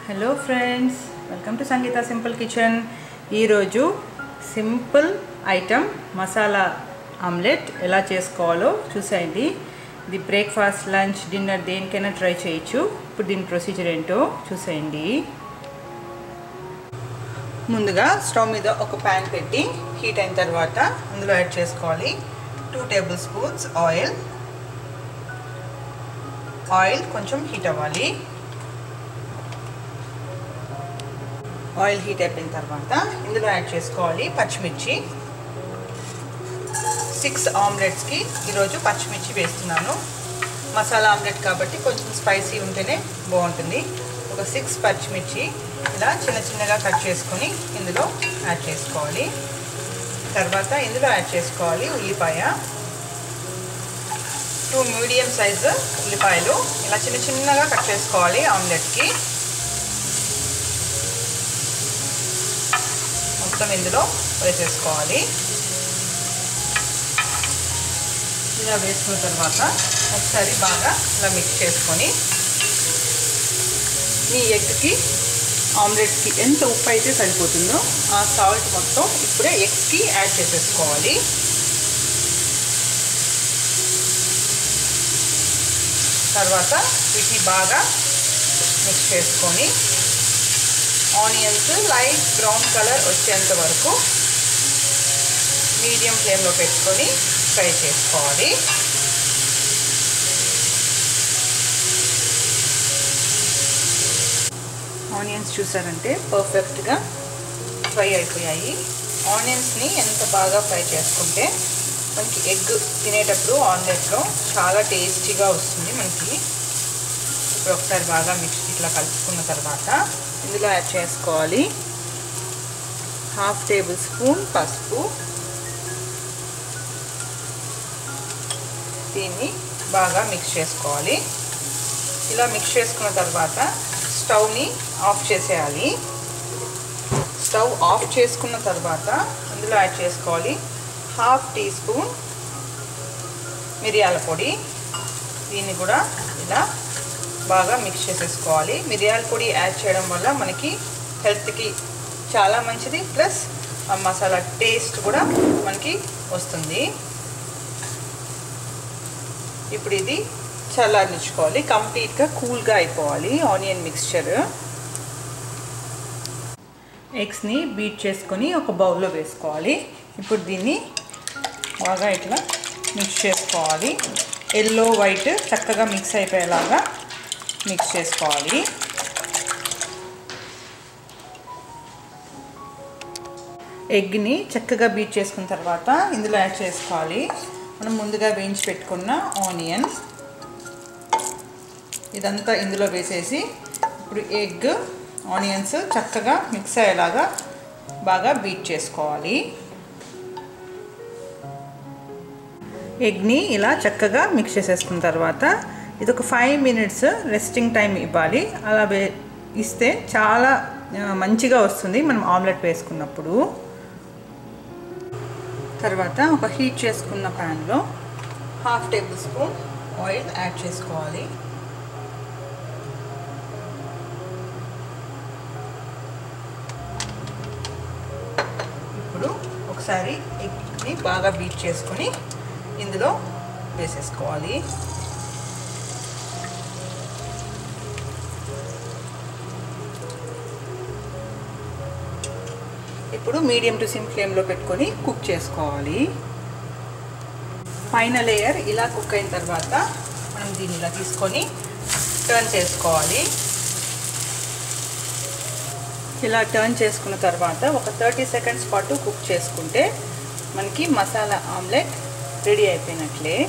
hello friends welcome to Sangeeta simple kitchen ఈరోజు simple item masala omelette ఎలా చేసుకోవాలో చూసేయండి ఇది బ్రేక్ఫాస్ట్ లంచ్ డిన్నర్ దేనికైనా ట్రై చేయొచ్చు ఇప్పుడు దీని ప్రొసీజర్ ఏంటో చూసేయండి ముందుగా స్టవ్ మీద ఒక ప్యాన్ పెట్టి హీట్ అయిన తర్వాత అందులో యాడ్ చేసుకోవాలి two tablespoons oil oil కొంచెం హీట్ అవ్వాలి ఆయిల్ హీట్ అయిపోయిన తర్వాత ఇందులో యాడ్ చేసుకోవాలి పచ్చిమిర్చి సిక్స్ ఆమ్లెట్స్కి ఈరోజు పచ్చిమిర్చి వేస్తున్నాను మసాలా ఆమ్లెట్ కాబట్టి కొంచెం స్పైసీ ఉంటేనే బాగుంటుంది ఒక సిక్స్ పచ్చిమిర్చి ఇలా చిన్న చిన్నగా కట్ చేసుకొని ఇందులో యాడ్ చేసుకోవాలి తర్వాత ఇందులో యాడ్ చేసుకోవాలి ఉల్లిపాయ టూ మీడియం సైజు ఉల్లిపాయలు ఇలా చిన్న చిన్నగా కట్ చేసుకోవాలి ఆమ్లెట్కి మొత్తం ఇందులో వేసేసుకోవాలి ఇలా వేసుకున్న తర్వాత ఒకసారి బాగా ఇలా మిక్స్ చేసుకొని మీ ఎగ్కి ఆమ్లెట్కి ఎంత ఉప్పు అయితే సరిపోతుందో ఆ సాల్ట్ మొత్తం ఇప్పుడే ఎగ్స్కి యాడ్ చేసేసుకోవాలి తర్వాత వీటిని బాగా మిక్స్ చేసుకొని ఆనియన్స్ లైట్ బ్రౌన్ కలర్ వచ్చేంత వరకు మీడియం ఫ్లేమ్లో పెట్టుకొని ఫ్రై చేసుకోవాలి ఆనియన్స్ చూసారంటే పర్ఫెక్ట్గా ఫ్రై అయిపోయాయి ఆనియన్స్ని ఎంత బాగా ఫ్రై చేసుకుంటే మనకి ఎగ్ తినేటప్పుడు ఆమ్లెట్లో చాలా టేస్టీగా వస్తుంది మనకి ఇప్పుడు ఒకసారి బాగా మిక్స్ ఇట్లా కలుపుకున్న తర్వాత ఇందులో యాడ్ చేసుకోవాలి హాఫ్ టేబుల్ స్పూన్ పసుపు దీన్ని బాగా మిక్స్ చేసుకోవాలి ఇలా మిక్స్ చేసుకున్న తర్వాత స్టవ్ని ఆఫ్ చేసేయాలి స్టవ్ ఆఫ్ చేసుకున్న తర్వాత ఇందులో యాడ్ చేసుకోవాలి హాఫ్ టీ స్పూన్ మిరియాల పొడి దీన్ని కూడా ఇలా బాగా మిక్స్ చేసేసుకోవాలి మిరియాల పొడి యాడ్ చేయడం వల్ల మనకి హెల్త్కి చాలా మంచిది ప్లస్ ఆ మసాలా టేస్ట్ కూడా మనకి వస్తుంది ఇప్పుడు ఇది చల్లారించుకోవాలి కంప్లీట్గా కూల్గా అయిపోవాలి ఆనియన్ మిక్స్చర్ ఎగ్స్ని బీట్ చేసుకొని ఒక బౌల్లో వేసుకోవాలి ఇప్పుడు దీన్ని బాగా ఇట్లా మిక్స్ చేసుకోవాలి ఎల్లో వైట్ చక్కగా మిక్స్ అయిపోయేలాగా మిక్స్ చేసుకోవాలి ఎగ్ని చక్కగా బీట్ చేసుకున్న తర్వాత ఇందులో యాడ్ చేసుకోవాలి మనం ముందుగా వేయించి పెట్టుకున్న ఆనియన్ ఇదంతా ఇందులో వేసేసి ఇప్పుడు ఎగ్ ఆనియన్స్ చక్కగా మిక్స్ అయ్యేలాగా బాగా బీట్ చేసుకోవాలి ఎగ్ని ఇలా చక్కగా మిక్స్ చేసేసుకున్న తర్వాత ఇది ఒక ఫైవ్ మినిట్స్ రెస్టింగ్ టైం ఇవ్వాలి అలా వే ఇస్తే చాలా మంచిగా వస్తుంది మనం ఆమ్లెట్ వేసుకున్నప్పుడు తర్వాత ఒక హీట్ చేసుకున్న ప్యాన్లో half tablespoon oil add చేసుకోవాలి ఇప్పుడు ఒకసారి ఎగ్ని బాగా బీట్ చేసుకొని ఇందులో వేసేసుకోవాలి ఇప్పుడు మీడియం టు సిమ్ ఫ్లేమ్లో పెట్టుకొని కుక్ చేసుకోవాలి పైన లేయర్ ఇలా కుక్ అయిన తర్వాత మనం దీన్ని ఇలా తీసుకొని టర్న్ చేసుకోవాలి ఇలా టర్న్ చేసుకున్న తర్వాత ఒక థర్టీ సెకండ్స్ పాటు కుక్ చేసుకుంటే మనకి మసాలా ఆమ్లెట్ రెడీ అయిపోయినట్లే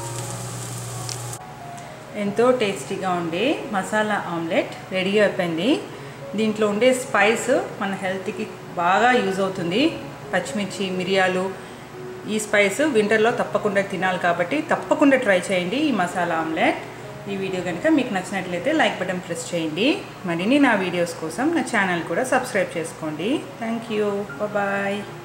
ఎంతో టేస్టీగా ఉండే మసాలా ఆమ్లెట్ రెడీ అయిపోయింది దీంట్లో ఉండే స్పైస్ మన హెల్త్కి బాగా యూజ్ అవుతుంది పచ్చిమిర్చి మిరియాలు ఈ స్పైస్ వింటర్లో తప్పకుండా తినాలి కాబట్టి తప్పకుండా ట్రై చేయండి ఈ మసాలా ఆమ్లెట్ ఈ వీడియో కనుక మీకు నచ్చినట్లయితే లైక్ బటన్ ప్రెస్ చేయండి మరిన్ని నా వీడియోస్ కోసం నా ఛానల్ కూడా సబ్స్క్రైబ్ చేసుకోండి థ్యాంక్ యూ బాయ్